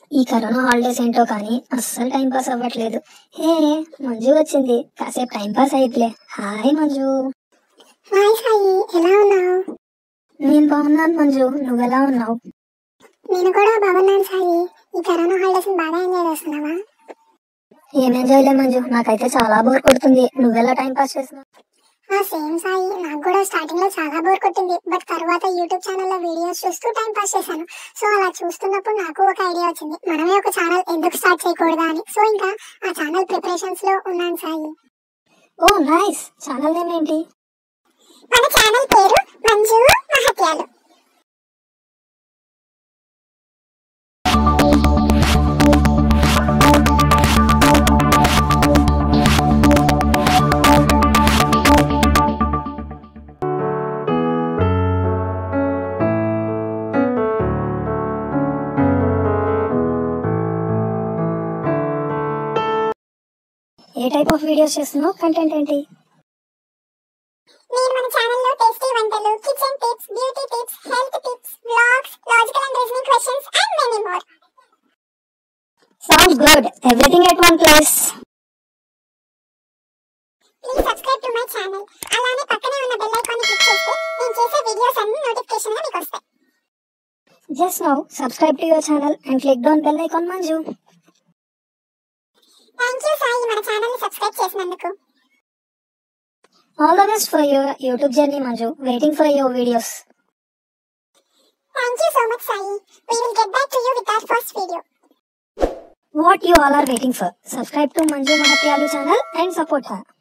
ఈ corona holidays ఏంటో కానీ అస్సలు టైం పాస్ అవ్వట్లేదు హే మంజు వచ్చింది కాసేపు టైం పాస్ అయిద్లే హాయ్ మంజు హాయ్ సాయి ఎలా ఉన్నావు నేను బాగున్నాను మంజు నువ్వెలా ఉన్నావు నేను కూడా బాగున్నాను సాయి ఈ కరోనా హాలిడేస్ బాగా ఎంజాయ్ చేస్తున్నావా ఏం ఎంజాయ్ లే మంజు నాకైతే చాలా బోర్ కొడుతుంది నువ్వెలా టైం పాస్ చేస్తున్నావు ఆ సేమ్ సాయి నాకు కూడా స్టార్టింగ్ లో చాలా బోర్ కొట్టింది బట్ తర్వాత యూట్యూబ్ ఛానల్లో వీడియోస్ చూస్తూ టైం పాస్ చేశాను సో అలా చూస్తున్నప్పుడు నాకు ఒక ఐడియా వచ్చింది మనమే ఒక ఛానల్ ఎందుకు స్టార్ట్ చేయకూడదా అని సో ఇంకా ఆ ఛానల్ ప్రిపరేషన్స్ లో ఉన్నాను Sai oh nice channel name ఏంటి మన ఛానల్ పేరు మంజు మహత్యాలు ఏ టైప్ ఆఫ్ వీడియోస్ చేస్తున్నావు కంటెంట్ ఏంటి నేను మన ఛానల్లో టేస్టీ వంటలు kitchen tips beauty tips health tips vlogs logical and reasoning questions and many more sounds good everything at one place please subscribe to my channel అలానే పక్కనే ఉన్న బెల్ ఐకాన్ ని క్లిక్ చేస్తే నేను చేసే వీడియోస్ అన్ని నోటిఫికేషన్ గా మీకు వస్తాయి just now subscribe to your channel and click down bell icon Manju thank you Sai మన ఛానల్ ని సబ్స్క్రైబ్ చేసినందుకు all the best for your YouTube journey Manju waiting for your videos thank you so much Sai we will get back to you with our first video what you all are waiting for subscribe to manju mahatyalu channel and support her